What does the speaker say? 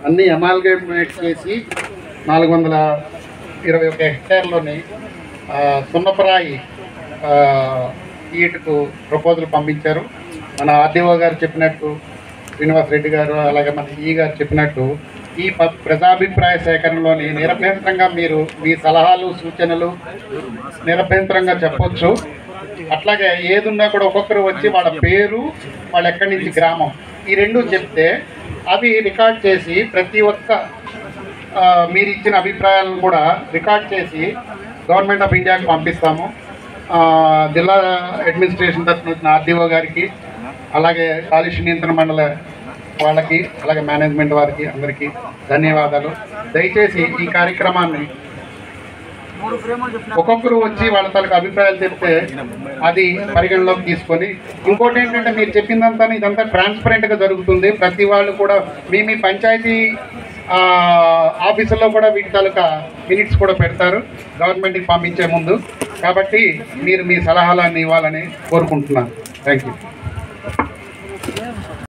అన్ని అమాల్గేట్ చేసి నాలుగు వందల ఇరవై ఒక హెక్టార్లోని ఆ, సున్నపరాయి ఆ, ఈటుకు ప్రపోజల్ పంపించారు మన ఆర్డీఓ గారు చెప్పినట్టు శ్రీనివాస్ రెడ్డి గారు అలాగే మన ఈ గారు చెప్పినట్టు ఈ ప ప్రజాభిప్రాయ సేకరణలోని నిరభ్యంతరంగా మీరు మీ సలహాలు సూచనలు నిరభ్యంతరంగా చెప్పొచ్చు అట్లాగే ఏదున్నా కూడా ఒక్కొక్కరు వచ్చి వాళ్ళ పేరు వాళ్ళ ఎక్కడి నుంచి గ్రామం ఈ రెండు చెప్తే అవి రికార్డ్ చేసి ప్రతి ఒక్క ఆ, మీరు ఇచ్చిన అభిప్రాయాలను కూడా రికార్డ్ చేసి గవర్నమెంట్ ఆఫ్ ఇండియాకి పంపిస్తాము ఆ, జిల్లా అడ్మినిస్ట్రేషన్ తరఫున వచ్చిన ఆర్డీఓ గారికి అలాగే కాలుష్య నియంత్రణ మండల వాళ్ళకి అలాగే మేనేజ్మెంట్ వారికి అందరికీ ధన్యవాదాలు దయచేసి ఈ కార్యక్రమాన్ని ఒక్కొక్కరు వచ్చి వాళ్ళ తాలూకు అభిప్రాయాలు చెప్తే అది పరిగణలోకి తీసుకొని ఇంకోటి ఏంటంటే మీరు చెప్పిందంతా ఇదంతా ట్రాన్స్పరెంట్గా జరుగుతుంది ప్రతి వాళ్ళు కూడా మీ మీ పంచాయతీ ఆ, ఆఫీసుల్లో కూడా వీటి తాలూకా మినిట్స్ కూడా పెడతారు గవర్నమెంట్కి పంపించే ముందు కాబట్టి మీరు మీ సలహాలన్నీ ఇవ్వాలని కోరుకుంటున్నాను థ్యాంక్ యూ